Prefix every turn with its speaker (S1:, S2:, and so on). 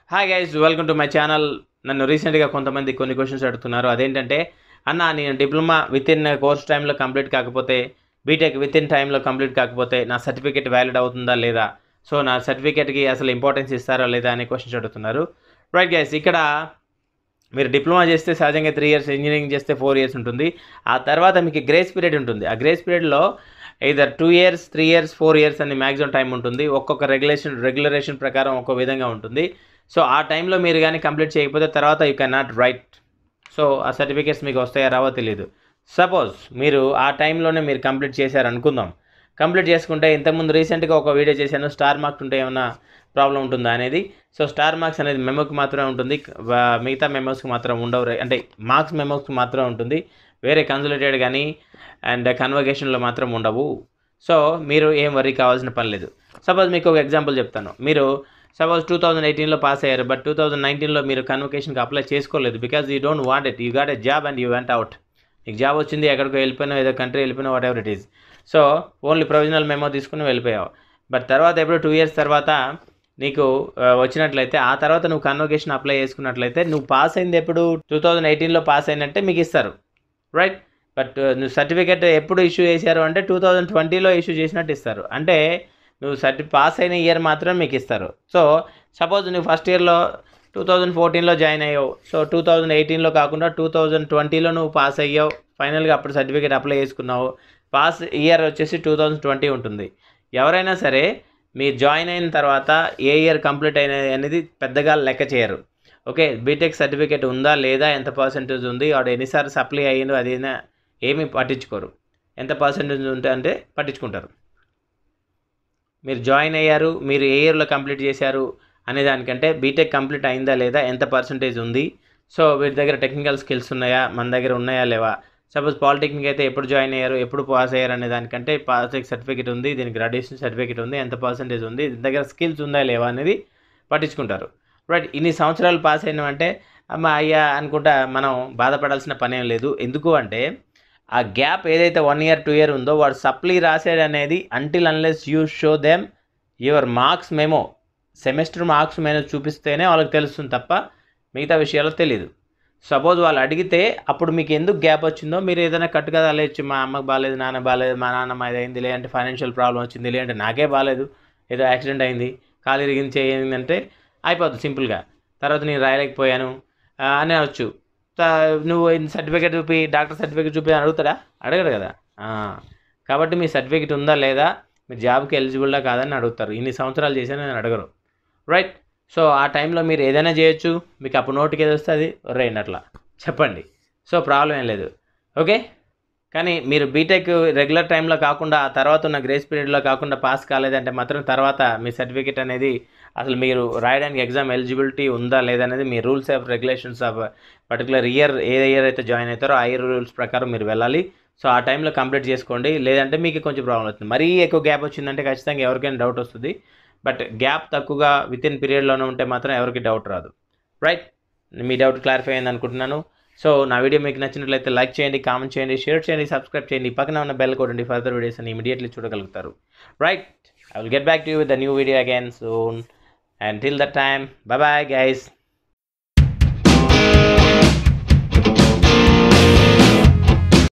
S1: hi guys welcome to my channel నన్ను రీసెంట్గా కొంతమంది కొన్ని క్వశ్చన్స్ అడుగుతున్నారు అదేంటంటే అన్న నేను డిప్లొమా విత్ ఇన్ కోర్స్ టైంలో కంప్లీట్ కాకపోతే బీటెక్ విత్ ఇన్ టైంలో కంప్లీట్ కాకపోతే నా సర్టిఫికేట్ వ్యాలిడ్ అవుతుందా లేదా సో నా సర్టిఫికేట్కి అసలు ఇంపార్టెన్స్ ఇస్తారా లేదా అనే క్వశ్చన్స్ అడుగుతున్నారు రైట్ గైస్ ఇక్కడ మీరు డిప్లొమా చేస్తే సహజంగా త్రీ ఇయర్స్ ఇంజనీరింగ్ చేస్తే ఫోర్ ఇయర్స్ ఉంటుంది ఆ తర్వాత మీకు గ్రేస్ పీరియడ్ ఉంటుంది ఆ గ్రేస్ పీరియడ్లో either two years three years four years అని మ్యాక్సిమం టైం ఉంటుంది ఒక్కొక్క రెగ్యులేషన్ రెగ్యులరేషన్ ప్రకారం ఒక్కో విధంగా ఉంటుంది సో ఆ టైంలో మీరు కానీ కంప్లీట్ చేయకపోతే తర్వాత you can not right so ఆ సర్టిఫికేట్స్ మీకు వస్తాయా రావో తెలియదు సపోజ్ మీరు ఆ టైంలోనే మీరు కంప్లీట్ చేశారు అనుకుందాం కంప్లీట్ చేసుకుంటే ఇంతకుముందు రీసెంట్గా ఒక వీడియో చేశాను స్టార్ మార్క్స్ ఉంటే ఏమైనా ప్రాబ్లం ఉంటుందా అనేది సో స్టార్ మార్క్స్ అనేది మెమోకి మాత్రమే ఉంటుంది వా- మిగతా మెమోస్కి మాత్రం ఉండవు రే- అంటే మార్క్స్ మెమోస్కి మాత్రం ఉంటుంది వేరే కన్సులేటెడ్ కానీ అండ్ కన్వర్గేషన్లో మాత్రం ఉండవు సో మీరు ఏం వరీ కావాల్సిన పని లేదు సపోజ్ మీకు ఒక ఎగ్జాంపుల్ చెప్తాను మీరు సపోజ్ టూ థౌజండ్ ఎయిటీన్లో పాస్ అయ్యారు బట్ టూ థౌజండ్ నైన్టీన్లో మీరు కన్వకేషన్కి అప్లై చేసుకోలేదు because you don't want it you got a job and you went out నీకు జాబ్ వచ్చింది ఎక్కడికో వెళ్ళిపోయినా ఏదో కంట్రీ వెళ్ళిపోయినా whatever it is so only provisional memo తీసుకుని వెళ్ళిపోయావు బట్ తర్వాత ఎప్పుడు టూ ఇయర్స్ తర్వాత నీకు ఆ, వచ్చినట్లయితే ఆ తర్వాత నువ్వు కన్వకేషన్ అప్లై చేసుకున్నట్లయితే నువ్వు పాస్ అయింది ఎప్పుడు టూ థౌజండ్ ఎయిటీన్లో పాస్ అయినట్టే మీకు ఇస్తారు రైట్ బట్ నువ్వు సర్టిఫికేట్ ఎప్పుడు ఇష్యూ చేశారు అంటే టూ థౌజండ్ ట్వంటీలో ఇష్యూ చేసినట్టు ఇస్తారు అంటే నువ్వు సర్టి పాస్ అయిన ఇయర్ మాత్రం మీకు ఇస్తారు సో సపోజ్ నువ్వు ఫస్ట్ ఇయర్లో టూ థౌజండ్ ఫోర్టీన్లో జాయిన్ అయ్యావు సో టూ థౌజండ్ ఎయిటీన్లో కాకుండా టూ థౌజండ్ ట్వంటీలో నువ్వు పాస్ అయ్యావు ఫైనల్గా అప్పుడు సర్టిఫికేట్ అప్లై చేసుకున్నావు పాస్ ఇయర్ వచ్చేసి టూ థౌజండ్ ట్వంటీ ఉంటుంది ఎవరైనా సరే మీరు జాయిన్ అయిన తర్వాత ఏ ఇయర్ కంప్లీట్ అయిన అనేది పెద్దగా లెక్క చేయరు ఓకే బీటెక్ సర్టిఫికేట్ ఉందా లేదా ఎంత పర్సెంటేజ్ ఉంది వాడు ఎన్నిసార్లు సప్లై అయ్యిందో అదేనా ఏమీ పట్టించుకోరు ఎంత పర్సెంటేజ్ ఉంటే అంటే పట్టించుకుంటారు మీరు జాయిన్ అయ్యారు మీరు ఏ ఇయర్లో కంప్లీట్ చేశారు అనే దానికంటే బీటెక్ కంప్లీట్ అయిందా లేదా ఎంత పర్సంటేజ్ ఉంది సో వీటి దగ్గర టెక్నికల్ స్కిల్స్ ఉన్నాయా మన దగ్గర ఉన్నాయా లేవా సపోజ్ పాలిటెక్నిక్ అయితే ఎప్పుడు జాయిన్ అయ్యారు ఎప్పుడు పాస్ అయ్యారు అనే దానికంటే పాలిటెక్ సర్టిఫికేట్ ఉంది దీనికి గ్రాడ్యుయేషన్ సర్టిఫికేట్ ఉంది ఎంత పర్సంటేజ్ ఉంది దీని దగ్గర స్కిల్స్ ఉందా లేవా అనేది పట్టించుకుంటారు రైట్ ఇన్ని సంవత్సరాలు పాస్ అయినామంటే అమ్మ అయ్యా అనుకుంటా మనం బాధపడాల్సిన పనేం లేదు ఎందుకు అంటే ఆ గ్యాప్ ఏదైతే వన్ ఇయర్ టూ ఇయర్ ఉందో వాడు సప్లీ రాసాడు అనేది until unless you show them your marks memo semester marks memo చూపిస్తేనే వాళ్ళకి తెలుస్తుంది తప్ప మిగతా విషయాలు తెలియదు సపోజ్ వాళ్ళు అడిగితే అప్పుడు మీకు ఎందుకు గ్యాప్ వచ్చిందో మీరు ఏదైనా కట్టుగా లేచ్చు మా అమ్మకి బాగాలేదు నాన్న బాగాలేదు మా నాన్నమ్మ ఇది అయింది లేదంటే ఫైనాన్షియల్ ప్రాబ్లం వచ్చింది లేదంటే నాకే బాగాలేదు ఏదో యాక్సిడెంట్ అయింది కాలు ఇరిగింది చేయిందంటే అయిపోతుంది సింపుల్గా తర్వాత నేను రాయలేకపోయాను ఆ, అని అనొచ్చు త- నువ్వు సర్టిఫికేట్ చూపి డాక్టర్ సర్టిఫికేట్ చూపి అని అడుగుతాడా అడగడు కదా ఆ, కాబట్టి మీ సర్టిఫికేట్ ఉందా లేదా మీరు జాబ్కి ఎలిజిబుల్లా కాదని అడుగుతారు ఇన్ని సంవత్సరాలు చేశాను నేను అడగరు రైట్ సో ఆ టైంలో మీరు ఏదైనా చేయొచ్చు మీకు అప్పుడు నోటికి ఏది వస్తుంది రైండి అట్లా చెప్పండి సో ప్రాబ్లం ఏం లేదు ఓకే కానీ మీరు బీటెక్ రెగ్యులర్ టైంలో కాకుండా ఆ తర్వాత ఉన్న గ్రేస్ పీరియడ్లో కాకుండా పాస్ కాలేదంటే మాత్రం తర్వాత మీ సర్టిఫికేట్ అనేది అసలు మీరు రాయడానికి ఎగ్జామ్ ఎలిజిబిలిటీ ఉందా లేదా అనేది మీ rules of regulations of particular year ఏ ఇయర్ అయితే జాయిన్ అవుతారో ఆ ఇయర్ రూల్స్ ప్రకారం మీరు వెళ్ళాలి సో ఆ టైంలో కంప్లీట్ చేసుకోండి లేదంటే మీకు కొంచెం ప్రాబ్లం అవుతుంది మరీ ఎక్కువ గ్యాప్ వచ్చిందంటే ఖచ్చితంగా ఎవరికైనా డౌట్ వస్తుంది బట్ గ్యాప్ తక్కువగా విత్ ఇన్ పీరియడ్లోనే ఉంటే మాత్రం ఎవరికి డౌట్ రాదు రైట్ మీ డౌట్ క్లారిఫై అయింది అనుకుంటున్నాను సో నా వీడియో మీకు నచ్చినట్లయితే లైక్ చేయండి కామెంట్ చేయండి షేర్ చేయండి సబ్స్క్రైబ్ చేయండి పక్కన ఉన్న బెల్ కొట్టండి ఫర్దర్ వీడియోస్ అని ఇమీడియట్లీ చూడగలుగుతారు right I will get back to you with the new video again soon and till the time bye bye guys